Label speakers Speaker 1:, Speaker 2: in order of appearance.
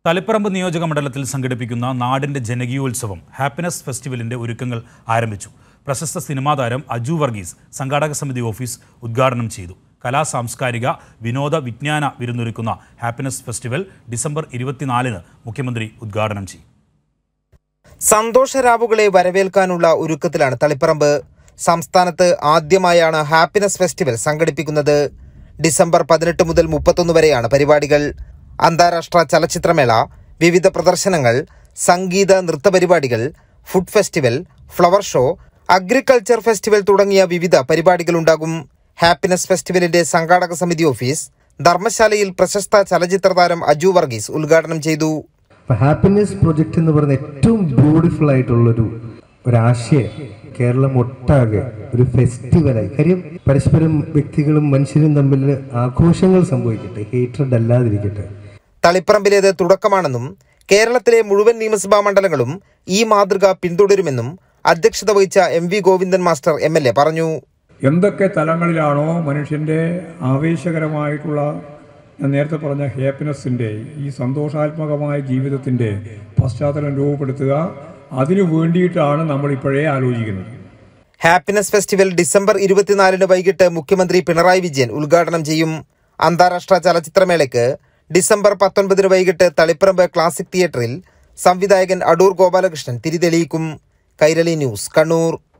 Speaker 1: തളിപ്പറമ്പ് നിയോജക മണ്ഡലത്തിൽ സംഘടിപ്പിക്കുന്ന നാടിന്റെ ജനകീയോത്സവം ഹാപ്പിനെസ് ഫെസ്റ്റിവലിന്റെ ഒരുക്കങ്ങൾ ആരംഭിച്ചു പ്രശസ്ത സിനിമാ താരം അജു വർഗീസ് സംഘാടക സമിതി ഓഫീസ് ഉദ്ഘാടനം ചെയ്തു കലാ സാംസ്കാരിക വിനോദ വിജ്ഞാന വിരുന്നൊരുക്കുന്ന ഹാപ്പിനെസ് ഫെസ്റ്റിവൽ ഡിസംബർ ഇരുപത്തിനാലിന് മുഖ്യമന്ത്രി ഉദ്ഘാടനം ചെയ്യും
Speaker 2: സന്തോഷരാവുകളെ വരവേൽക്കാനുള്ള ഒരുക്കത്തിലാണ് തളിപ്പറമ്പ് സംസ്ഥാനത്ത് ആദ്യമായാണ് ഹാപ്പിനെസ് ഫെസ്റ്റിവൽ സംഘടിപ്പിക്കുന്നത് ഡിസംബർ പതിനെട്ട് മുതൽ മുപ്പത്തൊന്ന് വരെയാണ് പരിപാടികൾ അന്താരാഷ്ട്ര ചലച്ചിത്രമേള വിവിധ പ്രദർശനങ്ങൾ സംഗീത നൃത്ത പരിപാടികൾ food festival flower show agriculture festival തുടങ്ങിയ വിവിധ പരിപാടികളുണ്ടാകും ഹാപ്പിനെസ് ഫെസ്റ്റിവലിന്റെ സംഘാടക സമിതി ഓഫീസ് ധർമ്മശാലയിൽ പ്രശസ്ത ചലച്ചിത്ര താരം അജു വർഗീസ് ഉദ്ഘാടനം ചെയ്തു
Speaker 3: അപ്പോൾ ഹാപ്പിനെസ് പ്രൊജക്റ്റ് എന്ന് പറയുന്ന ഏറ്റവും ബ്യൂട്ടിഫുൾ ആയിട്ടുള്ളൊരു ഒരാശയം കേരളം ഒട്ടാകെ ഒരു ഫെസ്റ്റിവലായി കാര്യം പരസ്പരം വ്യക്തികളും മനുഷ്യരും തമ്മിൽ ആഘോഷങ്ങൾ സംഭവിക്കട്ടെ ഹേറ്റഡ് അല്ലാതിരിക്കട്ടെ
Speaker 2: തളിപ്പറമ്പിലേത് തുടക്കമാണെന്നും കേരളത്തിലെ മുഴുവൻ നിയമസഭാ മണ്ഡലങ്ങളും ഈ മാതൃക പിന്തുടരുമെന്നും അധ്യക്ഷത വഹിച്ച M V Govindan master M L A പറഞ്ഞു
Speaker 4: എന്തൊക്കെ തലങ്ങളിലാണോ മനുഷ്യൻ്റെ ആവേശകരമായിട്ടുള്ള ഞാൻ നേരത്തെ പറഞ്ഞ ഹാപ്പിനെസ്സിൻ്റെ ഈ സന്തോഷാത്മകമായ ജീവിതത്തിൻ്റെ പശ്ചാത്തലം രൂപപ്പെടുത്തുക അതിനു വേണ്ടിയിട്ടാണ് നമ്മൾ ഇപ്പോഴേ ആലോചിക്കുന്നത്
Speaker 2: ഹാപ്പിനെസ് ഫെസ്റ്റിവൽ ഡിസംബർ ഇരുപത്തിനാലിന് വൈകിട്ട് മുഖ്യമന്ത്രി പിണറായി വിജയൻ ഉദ്ഘാടനം ചെയ്യും അന്താരാഷ്ട്ര ചലച്ചിത്രമേളയ്ക്ക് ഡിസംബർ പത്തൊൻപതിന് വൈകിട്ട് തളിപ്പറമ്പ് ക്ലാസിക് തിയേറ്ററിൽ സംവിധായകൻ അടൂർ ഗോപാലകൃഷ്ണൻ തിരിതെളിയിക്കും കൈരളി ന്യൂസ് കണ്ണൂർ